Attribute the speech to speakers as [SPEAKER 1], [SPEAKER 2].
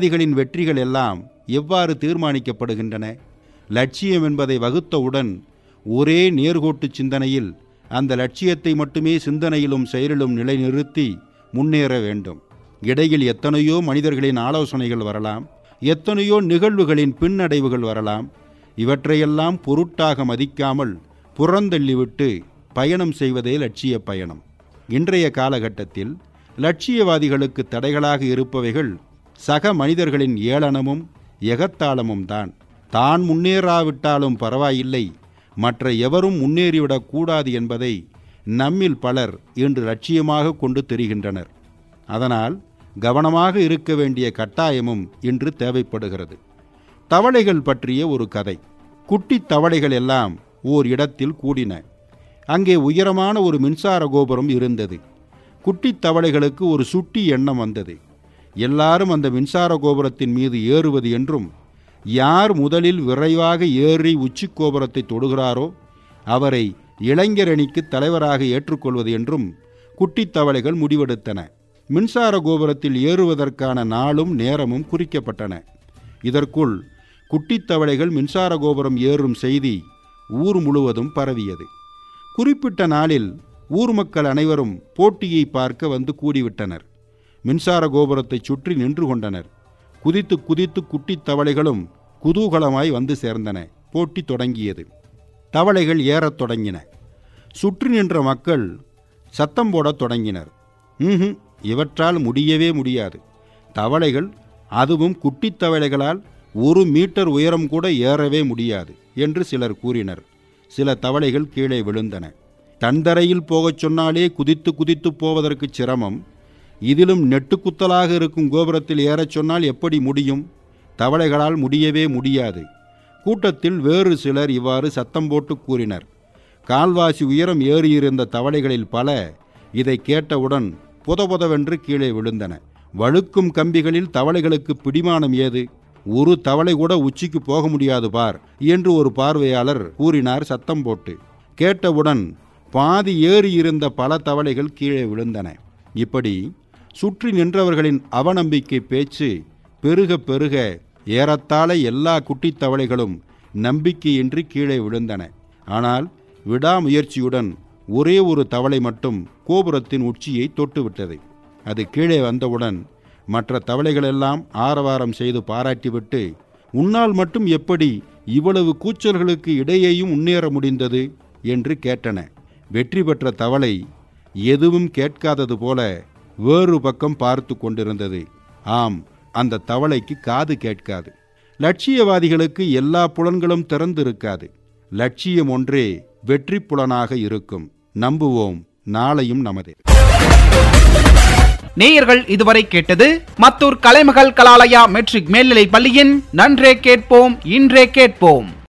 [SPEAKER 1] லட்சியவாதிகளின் வெற்றிகள் எல்லாம் எவ்வாறு தீர்மானிக்கப்படுகின்றன லட்சியம் என்பதை வகுத்தவுடன் ஒரே நேர்கோட்டு சிந்தனையில் அந்த லட்சியத்தை மட்டுமே சிந்தனையிலும் செயலிலும் நிலைநிறுத்தி முன்னேற வேண்டும் இடையில் எத்தனையோ மனிதர்களின் ஆலோசனைகள் வரலாம் எத்தனையோ நிகழ்வுகளின் பின்னடைவுகள் வரலாம் இவற்றையெல்லாம் பொருட்டாக மதிக்காமல் புறந்தள்ளிவிட்டு பயணம் செய்வதே லட்சிய பயணம் இன்றைய காலகட்டத்தில் லட்சியவாதிகளுக்கு தடைகளாக இருப்பவைகள் சக மனிதர்களின் ஏளனமும் எகத்தாளமும் தான் தான் முன்னேறாவிட்டாலும் பரவாயில்லை மற்ற எவரும் முன்னேறிவிடக் கூடாது என்பதை நம்மில் பலர் இன்று லட்சியமாக கொண்டு தெரிகின்றனர் அதனால் கவனமாக இருக்க வேண்டிய கட்டாயமும் இன்று தேவைப்படுகிறது தவளைகள் பற்றிய ஒரு கதை குட்டி தவளைகள் எல்லாம் ஓர் இடத்தில் கூடின அங்கே உயரமான ஒரு மின்சார கோபுரம் இருந்தது குட்டித் தவளைகளுக்கு ஒரு சுட்டி எண்ணம் வந்தது எல்லாரும் அந்த மின்சார கோபுரத்தின் மீது ஏறுவது என்றும் யார் முதலில் விரைவாக ஏறி உச்சி கோபுரத்தை தொடுகிறாரோ அவரை இளைஞரணிக்கு தலைவராக ஏற்றுக்கொள்வது என்றும் குட்டித் தவளைகள் முடிவெடுத்தன மின்சார கோபுரத்தில் ஏறுவதற்கான நாளும் நேரமும் குறிக்கப்பட்டன இதற்குள் குட்டித் தவளைகள் மின்சார கோபுரம் ஏறும் செய்தி ஊர் முழுவதும் பரவியது குறிப்பிட்ட நாளில் ஊர் மக்கள் அனைவரும் போட்டியை பார்க்க வந்து கூடிவிட்டனர் மின்சார கோபுரத்தை சுற்றி நின்று கொண்டனர் குதித்து குதித்து குட்டித் தவளைகளும் குதூகலமாய் வந்து சேர்ந்தன போட்டி தொடங்கியது தவளைகள் ஏறத் தொடங்கின சுற்றி நின்ற மக்கள் சத்தம் போடத் தொடங்கினர் ம்ஹும் இவற்றால் முடியவே முடியாது தவளைகள் அதுவும் குட்டித் தவளைகளால் ஒரு மீட்டர் உயரம் கூட ஏறவே முடியாது என்று சிலர் கூறினர் சில தவளைகள் கீழே விழுந்தன தண்டரையில் போகச் சொன்னாலே குதித்து குதித்து போவதற்கு சிரமம் இதிலும் நெட்டுக்குத்தலாக இருக்கும் கோபுரத்தில் ஏறச் சொன்னால் எப்படி முடியும் தவளைகளால் முடியவே முடியாது கூட்டத்தில் வேறு சிலர் இவ்வாறு சத்தம் போட்டு கூறினர் கால்வாசி உயரம் ஏறியிருந்த தவளைகளில் பல இதை கேட்டவுடன் புதபுதவென்று கீழே விழுந்தன வழுக்கும் கம்பிகளில் தவளைகளுக்கு பிடிமானம் ஏது ஒரு தவளை கூட உச்சிக்கு போக முடியாது பார் என்று ஒரு பார்வையாளர் கூறினார் சத்தம் போட்டு கேட்டவுடன் பாதி ஏறி இருந்த பல தவளைகள் கீழே விழுந்தன இப்படி சுற்றி நின்றவர்களின் அவநம்பிக்கை பேச்சு பெருக பெருக ஏறத்தாழ எல்லா குட்டித் தவளைகளும் நம்பிக்கையின்றி கீழே விழுந்தன ஆனால் விடாமுயற்சியுடன் ஒரே ஒரு தவளை மட்டும் கோபுரத்தின் உச்சியை தொட்டுவிட்டது அது கீழே வந்தவுடன் மற்ற தவளைகளெல்லாம் ஆரவாரம் செய்து பாராட்டிவிட்டு உன்னால் மட்டும் எப்படி இவ்வளவு கூச்சல்களுக்கு இடையேயும் முன்னேற முடிந்தது என்று கேட்டன வெற்றி பெற்ற தவளை எதுவும் கேட்காதது போல வேறு பக்கம் பார்த்து கொண்டிருந்தது ஆம் அந்த தவளைக்கு காது கேட்காது லட்சியவாதிகளுக்கு எல்லா புலன்களும் திறந்திருக்காது லட்சியம் ஒன்றே வெற்றி புலனாக இருக்கும் நம்புவோம் நாளையும் நமதே
[SPEAKER 2] நேயர்கள் இதுவரை கேட்டது மத்தூர் கலைமகள் கலாலயா மெட்ரிக் மேல்நிலைப் பள்ளியின் நன்றே கேட்போம் இன்றே கேட்போம்